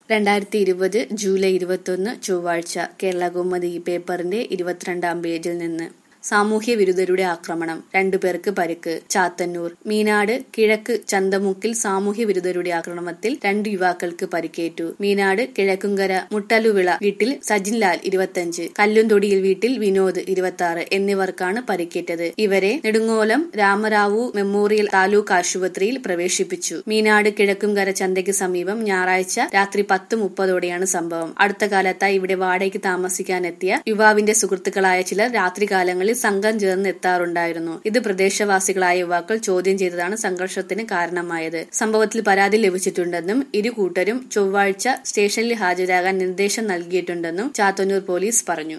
രണ്ടായിരത്തി ഇരുപത് ജൂലൈ ഇരുപത്തൊന്ന് ചൊവ്വാഴ്ച കേരളകൗമുദി ഈ പേപ്പറിന്റെ ഇരുപത്തിരണ്ടാം പേജിൽ നിന്ന് സാമൂഹ്യ വിരുദ്ധരുടെ ആക്രമണം രണ്ടുപേർക്ക് പരിക്ക് ചാത്തന്നൂർ മീനാട് കിഴക്ക് ചന്തമുക്കിൽ സാമൂഹ്യ വിരുദ്ധരുടെ ആക്രമണത്തിൽ രണ്ട് യുവാക്കൾക്ക് പരിക്കേറ്റു മീനാട് കിഴക്കുങ്കര മുട്ടലുവിള വീട്ടിൽ സജിൻ ലാൽ ഇരുപത്തിയഞ്ച് കല്ലുംതൊടിയിൽ വീട്ടിൽ വിനോദ് ഇരുപത്തി ആറ് എന്നിവർക്കാണ് പരിക്കേറ്റത് ഇവരെ നെടുങ്ങോലം രാമറാവു മെമ്മോറിയൽ താലൂക്ക് ആശുപത്രിയിൽ പ്രവേശിപ്പിച്ചു മീനാട് കിഴക്കുംകര ചന്തയ്ക്ക് സമീപം ഞായറാഴ്ച രാത്രി പത്ത് മുപ്പതോടെയാണ് സംഭവം അടുത്ത കാലത്തായി ഇവിടെ വാടകയ്ക്ക് താമസിക്കാനെത്തിയ യുവാവിന്റെ സുഹൃത്തുക്കളായ ചിലർ രാത്രികാലങ്ങളിൽ സംഘം ചേർന്ന് എത്താറുണ്ടായിരുന്നു ഇത് പ്രദേശവാസികളായ യുവാക്കൾ ചോദ്യം ചെയ്തതാണ് സംഘർഷത്തിന് കാരണമായത് സംഭവത്തിൽ പരാതി ലഭിച്ചിട്ടുണ്ടെന്നും ഇരു കൂട്ടരും ചൊവ്വാഴ്ച സ്റ്റേഷനിൽ ഹാജരാകാൻ നിർദ്ദേശം നൽകിയിട്ടുണ്ടെന്നും ചാത്തന്നൂർ പോലീസ് പറഞ്ഞു